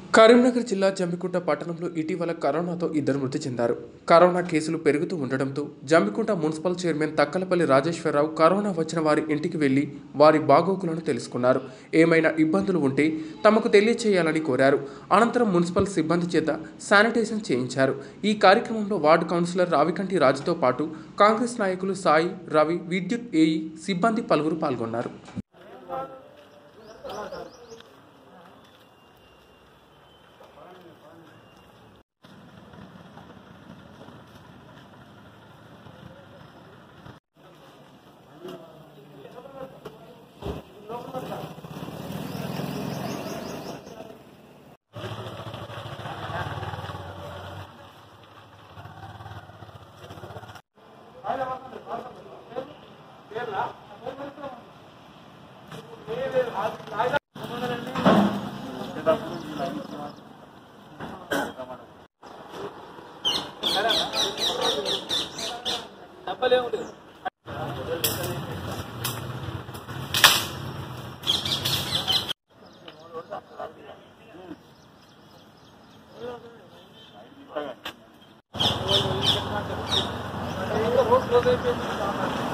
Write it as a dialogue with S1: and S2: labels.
S1: కరీంనగర్ జిల్లా జమ్మికుంట పట్టణంలో ఇటీవల కరోనాతో ఇద్దరు మృతి చెందారు కరోనా కేసులు పెరుగుతూ ఉండడంతో Jammikunta municipal chairman Takkalapalli Rajeshwararao corona వచ్చిన వారి ఇంటికి వెళ్లి వారి బాగోగులను తెలుసుకున్నారు ఏమైనా ఇబ్బందులు ఉంటే తమకు తెలియచేయాలని కోరారు అనంతరం మున్సిపల్ సిబ్బంది చేత శానిటైజేషన్ చేయించారు ఈ కార్యక్రమంలో వార్డు కౌన్సిలర్ రావికంటి రాజుతో పాటు కాంగ్రెస్ నాయకులు సాయి రవి విద్యుత్ ఏఈ సిబ్బంది పలువురు పాల్గొన్నారు
S2: రోజు రోజు అయిపోయింది